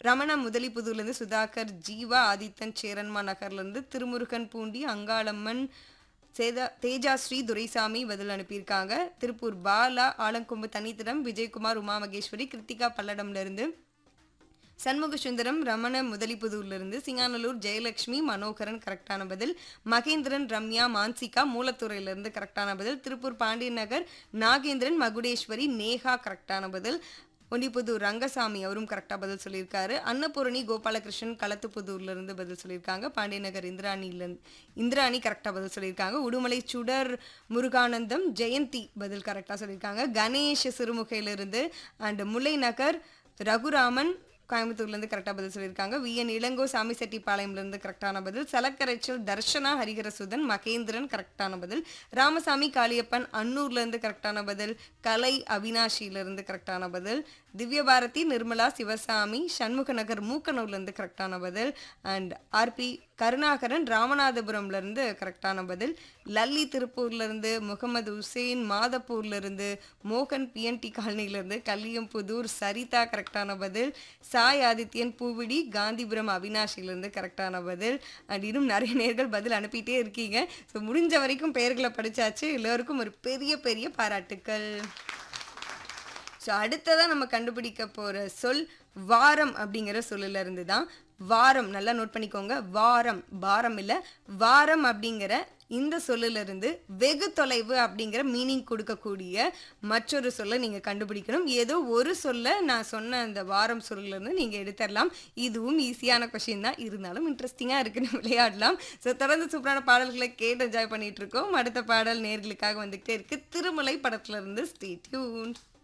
ரமணா முதலிப்புதூர்லேருந்து சுதாகர் ஜீவா ஆதித்தன் சேரன்மா நகர்லேருந்து திருமுருகன் பூண்டி அங்காளம்மன் சேதா தேஜாஸ்ரீ துரைசாமி பதில் அனுப்பியிருக்காங்க திருப்பூர் பாலா ஆலங்கொம்பு தனித்திடம் விஜயகுமார் உமா மகேஸ்வரி கிருத்திகா பல்லடம்ல இருந்து சண்முக சுந்தரம் ரமண முதலிப்புதூர்ல இருந்து சிங்கானலூர் ஜெயலட்சுமி மனோகரன் கரெக்டான பதில் மகேந்திரன் ரம்யா மான்சிகா மூலத்துறையில இருந்து கரெக்டான பதில் திருப்பூர் பாண்டியன் நகர் நாகேந்திரன் மகுடேஸ்வரி நேஹா கரெக்டான பதில் ஒண்டிப்புதூர் ரங்கசாமி அவரும் கரெக்டாக பதில் சொல்லியிருக்காரு அன்னபூரணி கோபாலகிருஷ்ணன் களத்துப்புதூர்ல இருந்து பதில் சொல்லியிருக்காங்க பாண்டியநகர் இந்திராணில இந்திராணி கரெக்டாக பதில் சொல்லியிருக்காங்க உடுமலை சுடர் முருகானந்தம் ஜெயந்தி பதில் கரெக்டாக சொல்லியிருக்காங்க கணேஷ் சிறுமுகையிலிருந்து அண்ட் முல்லை நகர் ரகுராமன் கோயம்புத்தூர்லேருந்து கரெக்டாக பதில் சொல்லியிருக்காங்க விஎன் இளங்கோ சாமி செட்டிப்பாளையம்லேருந்து கரெக்டான பதில் சலக்கரைச்சல் தர்ஷனா ஹரிஹரசுதன் மகேந்திரன் கரெக்டான பதில் ராமசாமி காளியப்பன் அன்னூர்லேருந்து கரெக்டான பதில் கலை அவினாஷியிலேருந்து கரெக்டான பதில் திவ்யபாரதி நிர்மலா சிவசாமி சண்முக நகர் மூக்கனூர்லேருந்து கரெக்டான பதில் அண்ட் ஆர்பி கருணாகரன் ராமநாதபுரம்லேருந்து கரெக்டான பதில் லல்லி திருப்பூர்லேருந்து முகமது உசேன் மாதப்பூர்லேருந்து மோகன் பிஎன்டி காலனிலேருந்து கல்லியம்புதூர் சரிதா கரெக்டான பதில் சாய் ஆதித்யன் பூவிடி காந்திபுரம் அவினாஷிலேருந்து கரெக்டான பதில் அண்ட் இன்னும் நிறைய நேர்கள் பதில் அனுப்பிட்டே இருக்கீங்க ஸோ முடிஞ்ச வரைக்கும் பெயர்களை படிச்சாச்சு எல்லோருக்கும் ஒரு பெரிய பெரிய பாராட்டுக்கள் ஸோ அடுத்ததாக நம்ம கண்டுபிடிக்க போகிற சொல் வாரம் அப்படிங்கிற சொல்லுல இருந்து தான் வாரம் நல்லா நோட் பண்ணிக்கோங்க வாரம் வாரம் இல்லை வாரம் அப்படிங்கிற இந்த சொல்லுல இருந்து வெகு தொலைவு அப்படிங்கிற மீனிங் கொடுக்கக்கூடிய மற்றொரு சொல்லை நீங்கள் கண்டுபிடிக்கணும் ஏதோ ஒரு சொல்ல நான் சொன்ன அந்த வாரம் சொல்லுல இருந்து நீங்கள் எடுத்துடலாம் இதுவும் ஈஸியான கொஷின் தான் இருந்தாலும் இன்ட்ரெஸ்டிங்காக இருக்குன்னு விளையாடலாம் ஸோ தொடர்ந்து சூப்பரான பாடல்களை கேட்டு என்ஜாய் பண்ணிட்டு இருக்கோம் அடுத்த பாடல் நேர்களுக்காக வந்துகிட்டே இருக்கு திருமலை படத்துல இருந்து ஸ்டே டியூன்